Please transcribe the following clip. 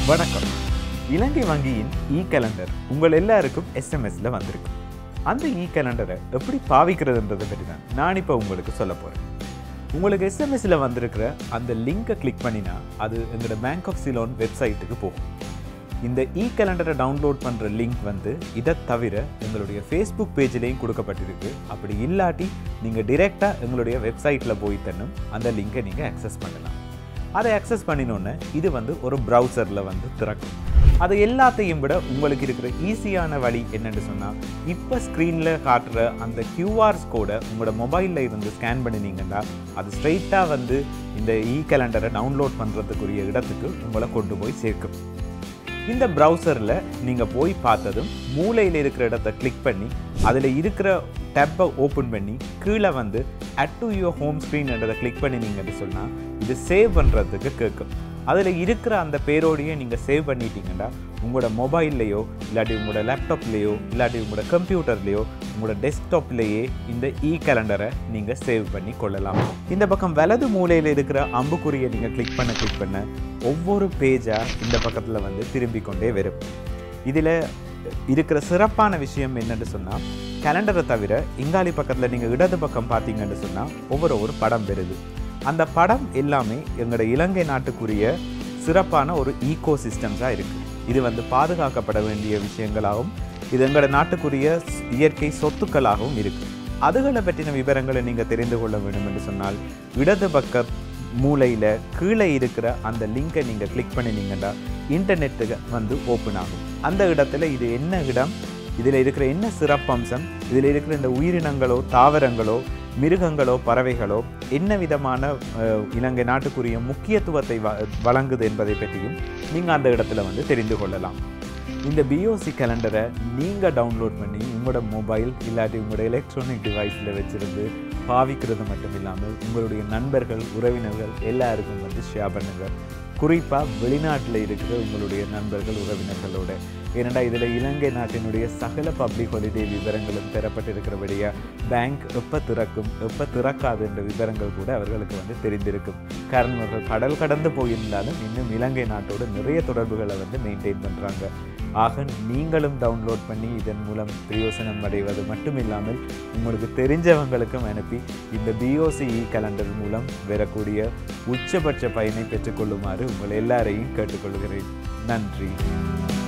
வணக்கம் இலங்கை வங்கியின் இ கேலண்டர் உங்கள் எல்லாருக்கும் எஸ்எம்எஸ்ல வந்திருக்கு அந்த இ கேலண்டரை எப்படி பாவிக்கிறதுன்றதை பற்றி தான் நான் இப்போ உங்களுக்கு சொல்ல போகிறேன் உங்களுக்கு எஸ்எம்எஸ்ல வந்திருக்கிற அந்த லிங்கை கிளிக் பண்ணினா அது எங்களோட பேங்க் ஆஃப் சிலோன் வெப்சைட்டுக்கு போகும் இந்த இ கேலண்டரை டவுன்லோட் பண்ணுற லிங்க் வந்து இதை தவிர எங்களுடைய ஃபேஸ்புக் பேஜ்லேயும் கொடுக்கப்பட்டிருக்கு அப்படி இல்லாட்டி நீங்கள் டிரெக்டாக எங்களுடைய வெப்சைட்டில் போய் தன்னும் அந்த லிங்கை நீங்கள் அக்சஸ் பண்ணலாம் அதை அக்சஸ் பண்ணினோன்னே இது வந்து ஒரு ப்ரௌசரில் வந்து திறக்கும் அது எல்லாத்தையும் விட உங்களுக்கு இருக்கிற ஈஸியான வழி என்னன்னு சொன்னால் இப்போ ஸ்க்ரீனில் காட்டுற அந்த கியூஆர்ஸ் கோடை உங்களோட மொபைலில் இருந்து ஸ்கேன் பண்ணினீங்கன்னா அது ஸ்ட்ரைட்டாக வந்து இந்த இ கேலண்டரை டவுன்லோட் பண்ணுறதுக்குரிய இடத்துக்கு உங்களை கொண்டு போய் சேர்க்கும் இந்த ப்ரௌசரில் நீங்கள் போய் பார்த்ததும் மூலையில் இருக்கிற இடத்த கிளிக் பண்ணி அதில் இருக்கிற டேப்பை ஓப்பன் பண்ணி கீழே வந்து add to your home screen என்றதை கிளிக் பண்ணினீங்கன்னு சொன்னால் இது சேவ் பண்ணுறதுக்கு கேட்கும் அதில் இருக்கிற அந்த பேரோடையே நீங்கள் சேவ் பண்ணிட்டீங்கன்னா உங்களோட மொபைல்லையோ இல்லாட்டி உங்களோட லேப்டாப்லேயோ இல்லாட்டி உங்களோட கம்ப்யூட்டர்லேயோ உங்களோட டெஸ்க்டாப்லேயே இந்த இ கேலண்டரை நீங்கள் சேவ் பண்ணி கொள்ளலாம் இந்த பக்கம் வலது மூலையில் இருக்கிற அம்புக்குறியை நீங்கள் கிளிக் பண்ண கிளிக் பண்ண ஒவ்வொரு பேஜாக இந்த பக்கத்தில் வந்து திரும்பி கொண்டே வரும் இதில் இருக்கிற சிறப்பான விஷயம் என்னன்னு சொன்னால் கேலண்டரை தவிர இங்காலி பக்கத்தில் நீங்கள் இடது பக்கம் பார்த்தீங்கன்னு சொன்னால் ஒவ்வொரு ஒரு படம் வருது அந்த படம் எல்லாமே எங்களோட இலங்கை நாட்டுக்குரிய சிறப்பான ஒரு ஈகோ சிஸ்டம்ஸாக இருக்குது இது வந்து பாதுகாக்கப்பட வேண்டிய விஷயங்களாகவும் இது எங்களோட நாட்டுக்குரிய இயற்கை சொத்துக்களாகவும் இருக்குது அதுகளை பற்றின விவரங்களை நீங்கள் தெரிந்து கொள்ள வேண்டும் என்று சொன்னால் இடது பக்க மூலையில் கீழே இருக்கிற அந்த லிங்கை நீங்கள் கிளிக் பண்ணினீங்கன்னா இன்டர்நெட்டுக்கு வந்து ஓப்பன் ஆகும் அந்த இடத்துல இது என்ன இடம் இதில் இருக்கிற என்ன சிறப்பம்சம் இதில் இருக்கிற இந்த உயிரினங்களோ தாவரங்களோ மிருகங்களோ பறவைகளோ என்ன விதமான அஹ், இலங்கை நாட்டுக்குரிய முக்கியத்துவத்தை வ வழங்குது என்பதை பற்றியும் நீங்கள் அந்த இடத்துல வந்து தெரிந்து கொள்ளலாம் இந்த பிஓசி கேலண்டரை நீங்கள் டவுன்லோட் பண்ணி உங்களோட மொபைல் இல்லாட்டி உங்களோட எலக்ட்ரானிக் டிவைஸில் வச்சுருந்து பாவிக்கிறது மட்டும் இல்லாமல் உங்களுடைய நண்பர்கள் உறவினர்கள் எல்லாருக்கும் வந்து ஷேர் பண்ணுங்கள் குறிப்பாக வெளிநாட்டில் இருக்கிற உங்களுடைய நண்பர்கள் உறவினர்களோட ஏனெண்டா இதில் இலங்கை நாட்டினுடைய சகல பப்ளிக் ஹாலிடே விவரங்களும் பெறப்பட்டிருக்கிறபடியா பேங்க் எப்போ திறக்கும் எப்போ திறக்காது என்ற விவரங்கள் கூட அவர்களுக்கு வந்து தெரிந்திருக்கும் காரணம் அவர்கள் கடல் கடந்து போயிருந்தாலும் இன்னும் இலங்கை நாட்டோட நிறைய தொடர்புகளை வந்து மெயின்டைன் பண்ணுறாங்க ஆக நீங்களும் டவுன்லோட் பண்ணி இதன் மூலம் பிரயோசனம் அடைவது மட்டும் இல்லாமல் உங்களுக்கு தெரிஞ்சவங்களுக்கும் அனுப்பி இந்த பிஓசி இ கேலண்டர் மூலம் வரக்கூடிய உச்சபட்ச பயனை பெற்றுக்கொள்ளுமாறு உங்கள் எல்லாரையும் கேட்டுக்கொள்கிறேன் நன்றி